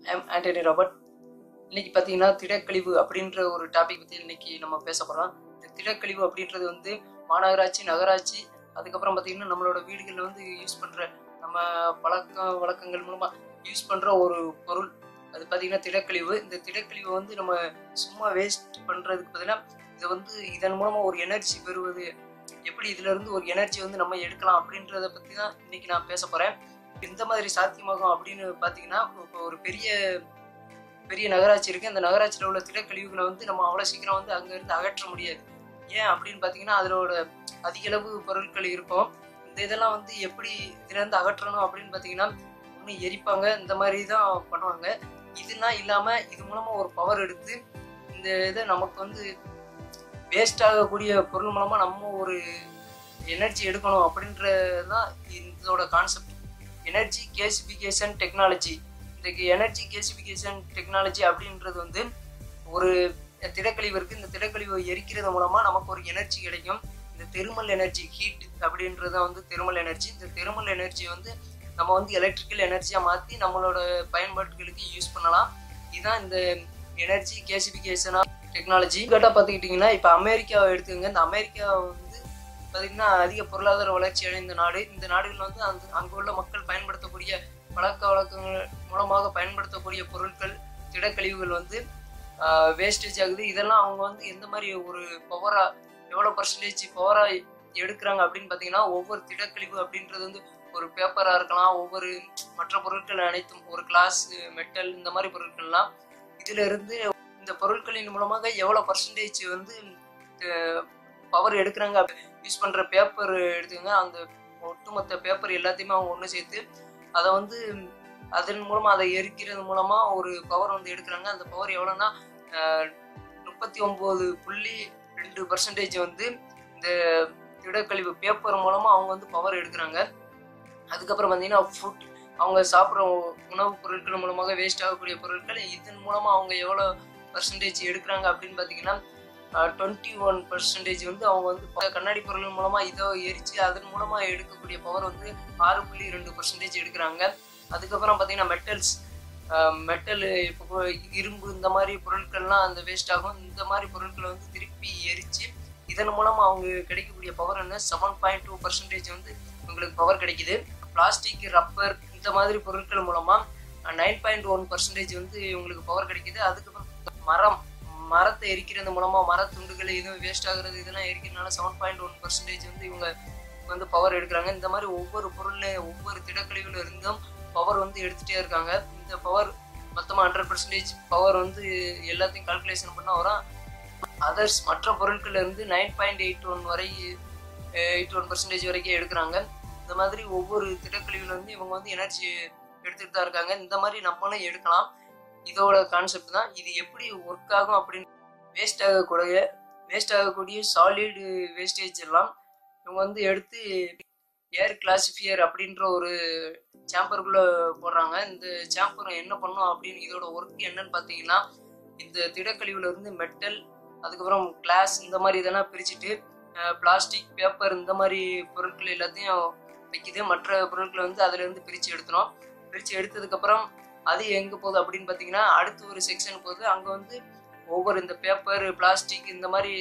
I'm Antony Robert இன்னைக்கு பார்த்தீங்கன்னா திடக்கழிவு அப்படின்ற ஒரு டாபிக் பற்றி இன்னைக்கு நம்ம பேச போகிறோம் இந்த திடக்கழிவு அப்படின்றது வந்து மாநகராட்சி நகராட்சி அதுக்கப்புறம் பார்த்தீங்கன்னா நம்மளோட வீடுகளில் வந்து யூஸ் பண்ணுற நம்ம பழக்க வழக்கங்கள் மூலமாக யூஸ் பண்ணுற ஒரு பொருள் அது பார்த்தீங்கன்னா திடக்கழிவு இந்த திடக்கழிவை வந்து நம்ம சும்மா வேஸ்ட் பண்ணுறதுக்கு பதிலாக இதை வந்து இதன் மூலமாக ஒரு எனர்ஜி பெறுவது எப்படி இதுல இருந்து ஒரு எனர்ஜி வந்து நம்ம எடுக்கலாம் அப்படின்றத பற்றி தான் இன்னைக்கு நான் பேச போகிறேன் எந்த மாதிரி சாத்தியமாகும் அப்படின்னு பார்த்தீங்கன்னா இப்போ ஒரு பெரிய பெரிய நகராட்சி இருக்கு அந்த நகராட்சியில் உள்ள திடக்கழிவுகளை வந்து நம்ம அவ்வளோ சீக்கிரம் வந்து அங்கேருந்து அகற்ற முடியாது ஏன் அப்படின்னு பார்த்தீங்கன்னா அதோட அதிக அளவு பொருட்கள் இருக்கும் இந்த இதெல்லாம் வந்து எப்படி இதுலேருந்து அகற்றணும் அப்படின்னு பார்த்தீங்கன்னா ஒன்று எரிப்பாங்க இந்த மாதிரி தான் பண்ணுவாங்க இதெல்லாம் இல்லாமல் இது மூலமாக ஒரு பவர் எடுத்து இந்த இதை நமக்கு வந்து வேஸ்ட் ஆகக்கூடிய பொருள் மூலமாக நம்ம ஒரு எனர்ஜி எடுக்கணும் அப்படின்றது தான் இதோட கான்செப்ட் எனர்ஜி கேசிஃபிகேஷன் டெக்னாலஜி இந்த எனர்ஜி கேசிஃபிகேஷன் டெக்னாலஜி அப்படின்றது வந்து ஒரு திடக்கழிவு இருக்குது இந்த திடக்கழிவை எரிக்கிறது மூலமாக நமக்கு ஒரு எனர்ஜி கிடைக்கும் இந்த தெருமல் எனர்ஜி ஹீட் அப்படின்றது வந்து தெருமல் எனர்ஜி இந்த தெருமல் எனர்ஜி வந்து நம்ம வந்து எலக்ட்ரிக்கல் எனர்ஜியாக மாற்றி நம்மளோட பயன்பாட்டுகளுக்கு யூஸ் பண்ணலாம் இதுதான் இந்த எனர்ஜி கேசிஃபிகேஷனாக டெக்னாலஜி கேட்டால் பார்த்துக்கிட்டிங்கன்னா இப்போ அமெரிக்காவை எடுத்துக்கங்க இந்த அமெரிக்கா வந்து பார்த்திங்கன்னா அதிக பொருளாதார வளர்ச்சி அடைந்த நாடு இந்த நாடுகள் வந்து அந்த அங்கே உள்ள மக்கள் பயன்படுத்தக்கூடிய பழக்க வழக்கங்கள் மூலமாக பயன்படுத்தக்கூடிய பொருட்கள் திடக்கழிவுகள் வந்து வேஸ்டேஜ் ஆகுது இதெல்லாம் அவங்க வந்து எந்த மாதிரி ஒரு பவராக எவ்வளோ பர்சன்டேஜ் பவராக எடுக்கிறாங்க அப்படின்னு பார்த்தீங்கன்னா ஒவ்வொரு திடக்கழிவு அப்படின்றது வந்து ஒரு பேப்பராக இருக்கலாம் ஒவ்வொரு மற்ற பொருட்கள் அனைத்தும் ஒரு கிளாஸ் மெட்டல் இந்த மாதிரி பொருட்கள்லாம் இதுல இருந்து இந்த பொருட்களின் மூலமாக எவ்வளோ பர்சன்டேஜ் வந்து பவர் எடுக்கிறாங்க யூஸ் பண்ணுற பேப்பர் எடுத்துக்கோங்க அந்த ஒட்டுமொத்த பேப்பர் எல்லாத்தையுமே அவங்க ஒன்று சேர்த்து அதை வந்து அதன் மூலமாக அதை எரிக்கிறது மூலமாக ஒரு பவர் வந்து எடுக்கிறாங்க அந்த பவர் எவ்வளோன்னா முப்பத்தி ஒம்பது புள்ளி ரெண்டு பர்சன்டேஜ் வந்து இந்த திடக்கழிவு பேப்பர் மூலமாக அவங்க வந்து பவர் எடுக்கிறாங்க அதுக்கப்புறம் பார்த்தீங்கன்னா ஃபுட் அவங்க சாப்பிட்ற உணவுப் பொருட்கள் மூலமாக வேஸ்ட் ஆகக்கூடிய பொருட்கள் இதன் மூலமாக அவங்க எவ்வளோ பர்சன்டேஜ் எடுக்கிறாங்க அப்படின்னு பார்த்தீங்கன்னா டுவெண்ட்டி ஒன் பர்சன்டேஜ் வந்து அவங்க வந்து கண்ணாடி பொருள் மூலமாக இதோ எரித்து அதன் மூலமாக எடுக்கக்கூடிய பவர் வந்து ஆறு புள்ளி ரெண்டு பர்சன்டேஜ் எடுக்கிறாங்க அதுக்கப்புறம் பார்த்தீங்கன்னா மெட்டல்ஸ் மெட்டல் இப்போ இரும்பு இந்த மாதிரி பொருட்கள்லாம் அந்த வேஸ்ட் ஆகும் இந்த மாதிரி பொருட்களை வந்து திருப்பி எரித்து இதன் மூலமாக அவங்க கிடைக்கக்கூடிய பவர் என்ன செவன் பாயிண்ட் டூ பர்சன்டேஜ் வந்து உங்களுக்கு பவர் கிடைக்குது பிளாஸ்டிக் ரப்பர் இந்த மாதிரி பொருட்கள் மூலமாக நைன் பாயிண்ட் ஒன் பர்சன்டேஜ் வந்து உங்களுக்கு பவர் கிடைக்குது அதுக்கப்புறம் மரம் மரத்தை எரிக்கிறது மூலமாக மரத்துண்டுகள் எதுவும் வேஸ்ட் ஆகுறது இதெல்லாம் எரிக்கிறதுனால செவன் பாயிண்ட் ஒன் பர்சன்டேஜ் வந்து இவங்க வந்து பவர் எடுக்கிறாங்க இந்த மாதிரி ஒவ்வொரு பொருள் ஒவ்வொரு திடக்கழிவுல இருந்தும் பவர் வந்து எடுத்துகிட்டே இருக்காங்க இந்த பவர் மொத்தமாக ஹண்ட்ரட் பர்சன்டேஜ் பவர் வந்து எல்லாத்தையும் கால்குலேஷன் பண்ணால் வரும் அதர்ஸ் மற்ற பொருட்கள்ல இருந்து நைன் பாயிண்ட் எயிட் ஒன் வரை எயிட் ஒன் பர்சன்டேஜ் வரைக்கும் எடுக்கிறாங்க இந்த மாதிரி ஒவ்வொரு திடக்கழிவுல வந்து இவங்க வந்து எனர்ஜி எடுத்துகிட்டு தான் இருக்காங்க இந்த மாதிரி நம்மளும் எடுக்கலாம் இதோட கான்செப்ட் தான் இது எப்படி ஒர்க் ஆகும் அப்படின்னு வேஸ்ட் ஆகக்கூடிய வேஸ்ட் ஆகக்கூடிய சாலிடு வேஸ்டேஜ் எல்லாம் இவங்க வந்து எடுத்து ஏர் கிளாசிஃபியர் அப்படின்ற ஒரு சாம்பருக்குள்ள போடுறாங்க இந்த சாம்பர் என்ன பண்ணும் அப்படின்னு இதோட ஒர்க் என்னன்னு பார்த்தீங்கன்னா இந்த திடக்கழிவுல இருந்து மெட்டல் அதுக்கப்புறம் கிளாஸ் இந்த மாதிரி இதெல்லாம் பிரிச்சுட்டு பிளாஸ்டிக் பேப்பர் இந்த மாதிரி பொருட்கள் எல்லாத்தையும் வைக்குது மற்ற பொருட்களை வந்து அதுல இருந்து பிரித்து எடுத்துரும் பிரித்து எடுத்ததுக்கப்புறம் அது எங்கே போகுது அப்படின்னு பார்த்தீங்கன்னா அடுத்து ஒரு செக்ஷன் போகுது அங்கே வந்து ஒவ்வொரு இந்த பேப்பர் பிளாஸ்டிக் இந்த மாதிரி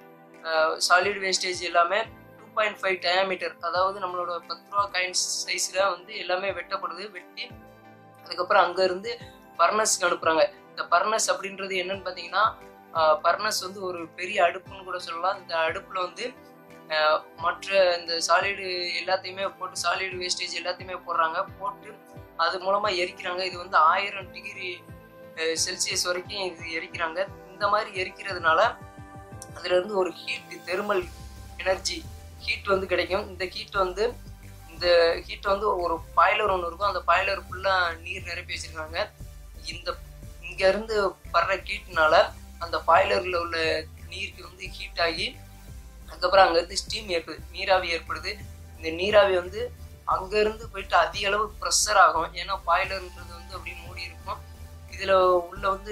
சாலிட் வேஸ்டேஜ் எல்லாமே டூ பாயிண்ட் ஃபைவ் டயாமீட்டர் அதாவது நம்மளோட பத்து ரூபா காயின்ஸ் சைஸில் வந்து எல்லாமே வெட்டப்படுது வெட்டி அதுக்கப்புறம் அங்கேருந்து பர்னஸ்க்கு அனுப்புகிறாங்க இந்த பர்னஸ் அப்படின்றது என்னன்னு பார்த்தீங்கன்னா பர்னஸ் வந்து ஒரு பெரிய அடுப்புன்னு கூட சொல்லலாம் இந்த அடுப்பில் வந்து மற்ற இந்த சாலிடு எல்லாத்தையுமே போட்டு சாலிடு வேஸ்டேஜ் எல்லாத்தையுமே போடுறாங்க போட்டு அது மூலமாக எரிக்கிறாங்க இது வந்து ஆயிரம் டிகிரி செல்சியஸ் வரைக்கும் இது எரிக்கிறாங்க இந்த மாதிரி எரிக்கிறதுனால அதுல இருந்து ஒரு ஹீட் தெர்மல் எனர்ஜி ஹீட் வந்து கிடைக்கும் இந்த ஹீட் வந்து இந்த ஹீட் வந்து ஒரு பாய்லர் ஒன்று இருக்கும் அந்த பாய்லர் ஃபுல்லாக நீர் நிரப்பி வச்சிருக்காங்க இந்த இங்க இருந்து வர்ற ஹீட்னால அந்த பாய்லரில் உள்ள நீருக்கு வந்து ஹீட் ஆகி அதுக்கப்புறம் அங்கேருந்து ஸ்டீம் ஏற்படுது நீராவி ஏற்படுது இந்த நீராவி வந்து அங்கேருந்து போயிட்டு அதிக அளவு ப்ரெஷர் ஆகும் ஏன்னா பாய்லர்ன்றது வந்து அப்படி மூடி இருக்கும் இதில் உள்ள வந்து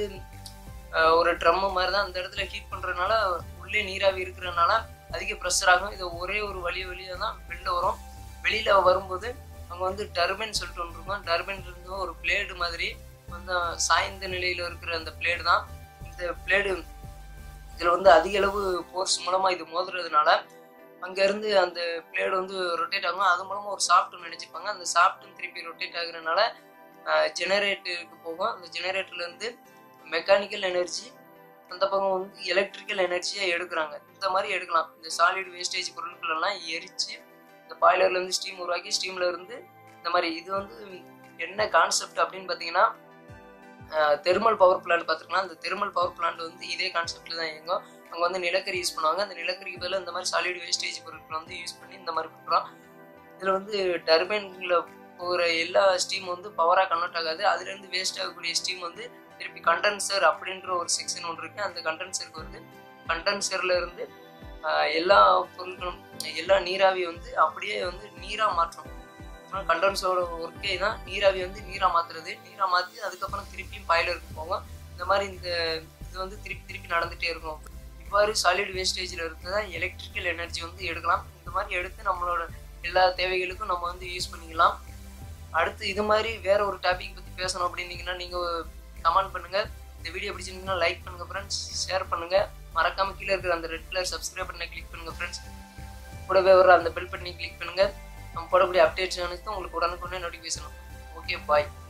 ஒரு ட்ரம்மு மாதிரி தான் அந்த இடத்துல ஹீட் பண்ணுறதுனால உள்ளே நீராவி இருக்கிறதுனால அதிக ப்ரெஷர் ஆகும் இது ஒரே ஒரு வழி வழியாக தான் வெளில வரும் வெளியில் வரும்போது அங்கே வந்து டர்பைன் சொல்லிட்டு ஒன்று இருக்கும் டர்பைன் இருந்து ஒரு பிளேடு மாதிரி வந்து சாய்ந்த நிலையில இருக்கிற அந்த பிளேடு தான் இந்த பிளேடு இதுல வந்து அதிக அளவு ஃபோர்ஸ் மூலமா இது மோதுறதுனால அங்க இருந்து அந்த பிளேடு வந்து ரொட்டேட் ஆகும் அது மூலமா ஒரு சாஃப்ட் நினைச்சுப்பாங்க அந்த சாஃப்ட்டும் திருப்பி ரொட்டேட் ஆகுறதுனால ஜெனரேட்டருக்கு போகும் அந்த ஜெனரேட்டர்ல இருந்து மெக்கானிக்கல் எனர்ஜி அந்த பக்கம் வந்து எலக்ட்ரிக்கல் எனர்ஜியை எடுக்கிறாங்க இந்த மாதிரி எடுக்கலாம் இந்த சாலிட் வேஸ்டேஜ் பொருட்கள் எல்லாம் எரிச்சு இந்த பாய்லர்ல இருந்து ஸ்டீம் உருவாக்கி ஸ்டீம்ல இருந்து இந்த மாதிரி இது வந்து என்ன கான்செப்ட் அப்படின்னு பார்த்தீங்கன்னா தெர்மல் பவர் பிளான்ட் பார்த்துருக்கலாம் அந்த தெர்மல் பவர் பிளான்ட் வந்து இதே கான்செப்ட்ல தான் இயங்கும் அங்கே வந்து நிலக்கரி யூஸ் பண்ணுவாங்க அந்த நிலக்கரிக்கு பதிலாக இந்த மாதிரி சாலிட் வேஸ்டேஜ் பொருட்களை வந்து யூஸ் பண்ணி இந்த மாதிரி பண்ணுறோம் இதில் வந்து டர்பைனில் போகிற எல்லா ஸ்டீம் வந்து பவராக கன்வெர்ட் ஆகாது அதுலேருந்து வேஸ்ட் ஆகக்கூடிய ஸ்டீம் வந்து திருப்பி கண்டென்சர் அப்படின்ற ஒரு செக்ஷன் ஒன்று இருக்கு அந்த கண்டென்சருக்கு வந்து கண்டென்சர்ல இருந்து ஆஹ், எல்லா பொருட்களும் எல்லா நீராவி வந்து அப்படியே வந்து நீரா மாற்றும் கண்டென்சரோட ஒர்க்கே தான் நீராவி வந்து நீரா மாத்துறது நீரா மாத்தி அதுக்கப்புறம் திருப்பியும் பாய்லருக்கு போகும் இந்த மாதிரி இந்த இது வந்து திருப்பி திருப்பி நடந்துட்டே இருக்கும் இவ்வாறு சாலிட் வேஸ்டேஜில் இருந்து தான் எலக்ட்ரிக்கல் எனர்ஜி வந்து எடுக்கலாம் இந்த மாதிரி எடுத்து நம்மளோட எல்லா தேவைகளுக்கும் நம்ம வந்து யூஸ் பண்ணிக்கலாம் அடுத்து இது மாதிரி வேற ஒரு டாபிக் பத்தி பேசணும் அப்படின்னீங்கன்னா நீங்க கமெண்ட் பண்ணுங்க இந்த வீடியோ பிடிச்சிருந்தீங்கன்னா லைக் பண்ணுங்க ஃப்ரெண்ட்ஸ் ஷேர் பண்ணுங்க மறக்காம கீழே இருக்கிற அந்த ரெட் கலர் சப்ஸ்கிரைப் பண்ண கிளிக் பண்ணுங்க ஃப்ரெண்ட்ஸ் கூடவே வர அந்த பெல் பண்ணி கிளிக் பண்ணுங்க நம்ம போடக்கூடிய அப்டேட்ஸ் அனைத்தும் உங்களுக்கு உடனுக்குடனே நோட்டிஃபிகேஷன் ஓகே பாய்